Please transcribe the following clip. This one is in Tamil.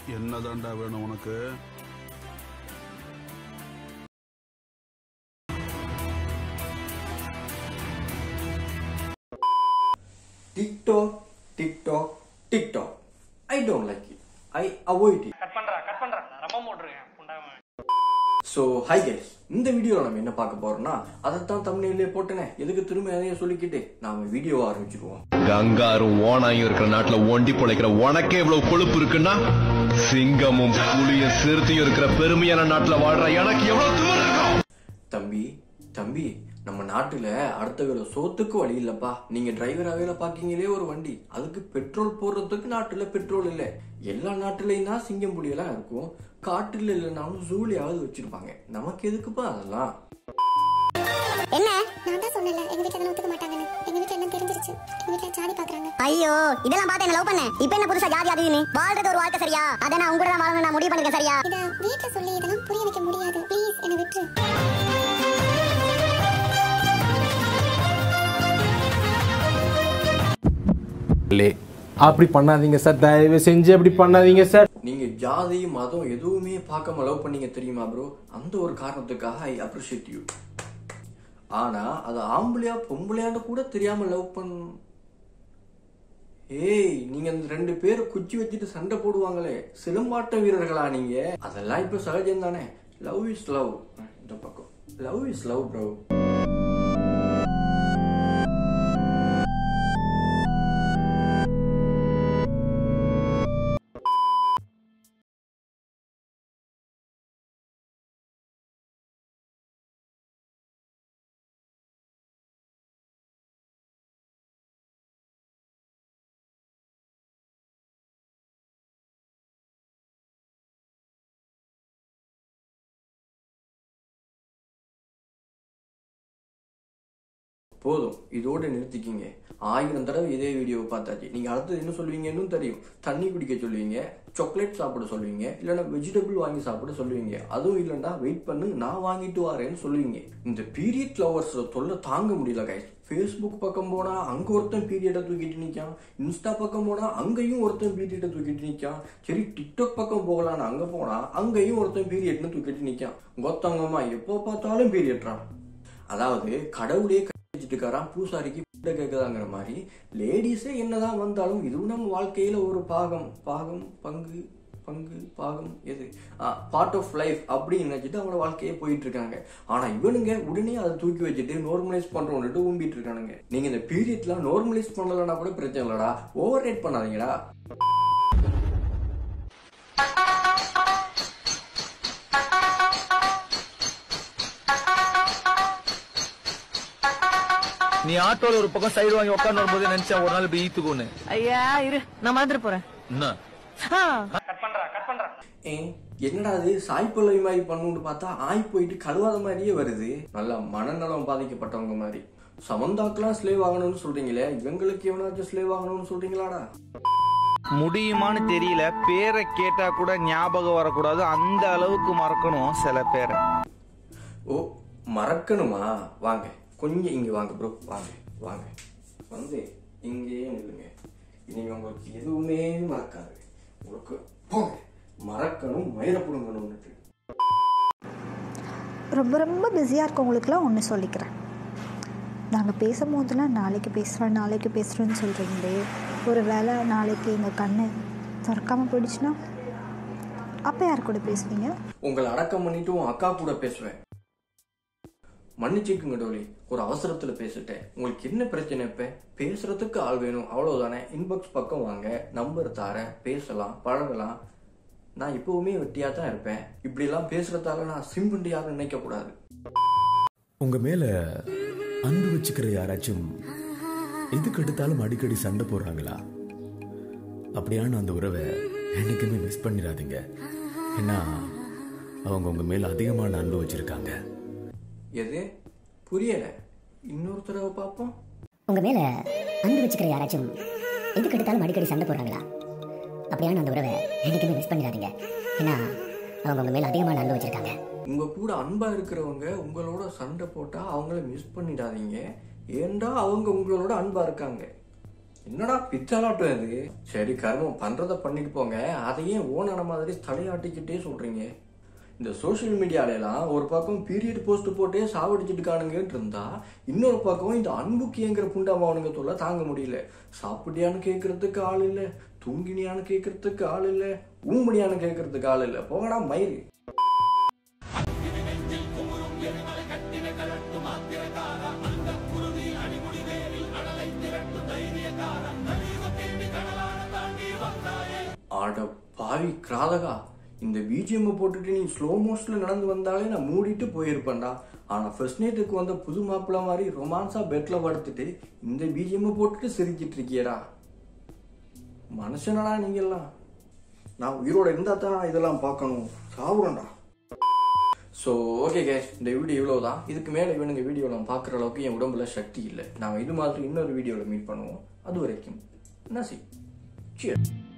என்னதான்டா வேணும் உனக்கு TikTok, TikTok, TikTok. I don't like it. I avoid it. Cut பண்றா கட் பண்றா நான் ரொம்ப போட்டுருக்கேன் புண்டாம ஸோ ஹை கைஸ் இந்த வீடியோவில் நம்ம என்ன பார்க்க போறோம்னா அதைத்தான் தமிழ்லேயே போட்டேனே எதுக்கு திரும்ப அதையே சொல்லிக்கிட்டு நாம வீடியோ ஆரம்பிச்சிருவோம் கங்காரும் ஓனாயும் இருக்கிற நாட்டுல ஒண்டி பொழைக்கிற உனக்கே இவ்வளவு கொழுப்பு இருக்குன்னா சிங்கமும் புலியும் சிறுத்தையும் இருக்கிற பெருமையான நாட்டுல வாழ்ற எனக்கு எவ்வளவு திமிரு இருக்கும் தம்பி தம்பி நம்ம நாட்டுல அடுத்த வேலை சோத்துக்கு வழி இல்லப்பா நீங்க டிரைவராகவே பாக்கீங்களே ஒரு வண்டி அதுக்கு பெட்ரோல் போடுறதுக்கு நாட்டுல பெட்ரோல் இல்ல எல்லா நாட்டுலயும் தான் சிங்கம் புலியெல்லாம் இருக்கும் காட்டுல இல்லைனாலும் ஜூலியாவது வச்சிருப்பாங்க நமக்கு எதுக்குப்பா அதெல்லாம் என்ன நான் தான் சொன்னேன்ல எங்க வீட்ல அதெல்லாம் ஒத்துக்க மாட்டாங்கன்னு எங்க வீட்ல எல்லாம் தெரிஞ்சிருச்சு எங்க வீட்ல ஜாதி பாக்குறாங்க ஐயோ இதெல்லாம் பார்த்து என்ன லவ் பண்ண இப்போ என்ன புதுசா ஜாதி அதுன்னு வாழ்றது ஒரு வாழ்க்கை சரியா அதை நான் உங்க கூட தான் வாழணும் நான் முடிவு பண்ணிருக்கேன் சரியா இத வீட்ல சொல்லி இதெல்லாம் புரிய வைக்க முடியாது ப்ளீஸ் என்ன விட்டுரு லே அப்படி பண்ணாதீங்க சார் தயவு செஞ்சு அப்படி பண்ணாதீங்க சார் நீங்க ஜாதி மதம் எதுவுமே பார்க்காம லவ் பண்ணீங்க தெரியுமா ப்ரோ அந்த ஒரு காரணத்துக்காக ஐ அப்ரிஷியேட் யூ ஆனா அது ஆம்பளையா பொம்பளையான்னு கூட தெரியாம லவ் பண் ஏய் நீங்க அந்த ரெண்டு பேர் குச்சி வச்சுட்டு சண்டை போடுவாங்களே சிலம்பாட்ட வீரர்களா நீங்க அதெல்லாம் இப்ப சகஜம் தானே லவ் இஸ் லவ் இந்த பக்கம் லவ் இஸ் லவ் ப்ரோ போதும் இதோட நிறுத்திக்கிங்க ஆயிரம் தடவை இதே வீடியோவை பார்த்தாச்சு நீங்க அடுத்தது என்ன சொல்லுவீங்கன்னு தெரியும் தண்ணி குடிக்க சொல்லுவீங்க சாக்லேட் சாப்பிட சொல்லுவீங்க இல்லைன்னா வெஜிடபிள் வாங்கி சாப்பிட சொல்லுவீங்க அதுவும் இல்லைன்னா வெயிட் பண்ணு நான் வாங்கிட்டு வரேன்னு சொல்லுவீங்க இந்த பீரியட் லவர்ஸ் தொல்லை தாங்க முடியல கைஸ் ஃபேஸ்புக் பக்கம் போனா அங்க ஒருத்தன் பீரியடை தூக்கிட்டு நிக்கான் இன்ஸ்டா பக்கம் போனா அங்கேயும் ஒருத்தன் பீரியடை தூக்கிட்டு நிக்கான் சரி டிக்டாக் பக்கம் போகலான்னு அங்க போனா அங்கேயும் ஒருத்தன் பீரியட்னு தூக்கிட்டு நிக்கான் கொத்தவங்கம்மா எப்போ பார்த்தாலும் பீரியட்றான் அதாவது கடவுளே வச்சுட்டு இருக்காராம் பூசாரிக்கு புட்டை கேட்குதாங்கிற மாதிரி லேடிஸே என்னதான் வந்தாலும் இதுவும் நம்ம வாழ்க்கையில ஒரு பாகம் பாகம் பங்கு பங்கு பாகம் எது பார்ட் ஆஃப் லைஃப் அப்படின்னு நினைச்சிட்டு அவங்களோட வாழ்க்கையே போயிட்டு இருக்காங்க ஆனா இவனுங்க உடனே அதை தூக்கி வச்சுட்டு நார்மலைஸ் பண்றோம்னுட்டு ஊம்பிட்டு இருக்கானுங்க நீங்க இந்த பீரியட்லாம் நார்மலைஸ் பண்ணலன்னா கூட பிரச்சனை இல்லடா ஓவர் ரேட் பண்ணாதீங்கடா நீ ஆட்டோல ஒரு பக்கம் சைடு வாங்கி உட்காந்து வரும்போது நினைச்சா ஒரு நாள் இப்படி ஈத்துக்கோன்னு ஐயா இரு நான் மறந்துட்டு போறேன் என்ன ஆ, கட் பண்றா கட் பண்றா ஏ, என்னடா அது சாய்ப்பல்லவி மாதிரி பண்ணுன்னு பார்த்தா ஆய் போயிட்டு கழுவாத மாதிரியே வருது நல்லா மனநலம் பாதிக்கப்பட்டவங்க மாதிரி சமந்தாக்கெல்லாம் ஸ்லேவ் ஆகணும்னு சொல்றீங்களே இவங்களுக்கு எவனாச்சும் ஸ்லேவ் ஆகணும்னு சொல்றீங்களாடா முடியுமான்னு தெரியல பேரை கேட்டா கூட ஞாபகம் வரக்கூடாது அந்த அளவுக்கு மறக்கணும் சில பேரை ஓ மறக்கணுமா வாங்க கொஞ்சம் இங்க வாங்க ப்ரோ வாங்க வாங்க வந்து இங்கேயே நில்லுங்க இனிமே உங்களுக்கு எதுவுமே மறக்காது உங்களுக்கு போங்க மறக்கணும் மயிரப்புடுங்கணும்னுட்டு ரொம்ப ரொம்ப பிஸியாக இருக்கவங்களுக்குலாம் ஒன்று சொல்லிக்கிறேன் நாங்கள் பேசும்போதெல்லாம் நாளைக்கு பேசுகிறேன் நாளைக்கு பேசுகிறேன்னு சொல்கிறீங்களே ஒரு வேளை நாளைக்கு எங்கள் கண்ணு திறக்காமல் போயிடுச்சுன்னா அப்போ யார் கூட பேசுவீங்க உங்களை அடக்கம் பண்ணிட்டு உன் அக்கா கூட பேசுவேன் மன்னிச்சுக்குங்க டோலி ஒரு அவசரத்துல பேசிட்டேன் உங்களுக்கு என்ன பிரச்சனை இப்ப பேசுறதுக்கு ஆள் வேணும் அவ்வளவுதானே இன்பாக்ஸ் பக்கம் வாங்க நம்பர் தாரேன் பேசலாம் பழகலாம் நான் இப்பவுமே வெட்டியா தான் இருப்பேன் இப்படி எல்லாம் பேசுறதால நான் சிம்பிண்டு யாரும் நினைக்க கூடாது உங்க மேல அன்பு வச்சுக்கிற யாராச்சும் எதுக்கு எடுத்தாலும் அடிக்கடி சண்டை போடுறாங்களா அப்படியான அந்த உறவை என்னைக்குமே மிஸ் பண்ணிடாதீங்க ஏன்னா அவங்க உங்க மேல அதிகமான அன்பு வச்சிருக்காங்க எது புரியல இன்னொரு தடவை பார்ப்போம் உங்க மேல அன்பு வச்சுக்கிற யாராச்சும் எதுக்கு எடுத்தாலும் அடிக்கடி சண்டை போடுறாங்களா அப்படியான அந்த உறவை என்னைக்குமே மிஸ் பண்ணிடாதீங்க ஏன்னா அவங்க உங்க மேல அதிகமான அன்பு வச்சிருக்காங்க உங்க கூட அன்பா இருக்கிறவங்க உங்களோட சண்டை போட்டா அவங்கள மிஸ் பண்ணிடாதீங்க ஏன்டா அவங்க உங்களோட அன்பா இருக்காங்க என்னடா பித்தலாட்டம் இது சரி கர்மம் பண்றத பண்ணிட்டு போங்க அதையே ஓனான மாதிரி தலையாட்டிக்கிட்டே சொல்றீங்க இந்த சோஷியல் மீடியால எல்லாம் ஒரு பக்கம் பீரியட் போஸ்ட் போட்டே சாவடிச்சிட்டு காணுங்கன்னு இருந்தா இன்னொரு பக்கம் இந்த அன்புக்கியங்கிற புண்டாமாவனுங்க தொல்லை தாங்க முடியல சாப்பிட்டியான்னு கேட்கறதுக்கு ஆள் இல்ல தூங்கினியான்னு கேட்கறதுக்கு ஆள் இல்ல ஊம்படியான்னு கேட்கறதுக்கு ஆள் இல்ல போங்கடா மயிறு ஆட பாவி கிராதகா இந்த பிஜிஎம் போட்டுட்டு நீ ஸ்லோ மோஷன்ல நடந்து வந்தாலே நான் மூடிட்டு போயிருப்பேன்டா ஆனா ஃபர்ஸ்ட் நைட்டுக்கு வந்த புது மாப்பிள்ள மாதிரி ரொமான்ஸா பெட்ல படுத்துட்டு இந்த பிஜிஎம் போட்டுட்டு சிரிச்சிட்டு இருக்கியடா மனுஷனடா நீங்க எல்லாம் நான் உயிரோட இருந்தா தான் இதெல்லாம் பார்க்கணும் சாவுறேன்டா ஸோ ஓகே கேஸ் இந்த வீடியோ இவ்வளோ தான் இதுக்கு மேலே இவனுங்க வீடியோலாம் பார்க்குற அளவுக்கு என் உடம்புல சக்தி இல்லை நாம இது மாதிரி இன்னொரு வீடியோவில் மீட் பண்ணுவோம் அது வரைக்கும் நசி Cheers.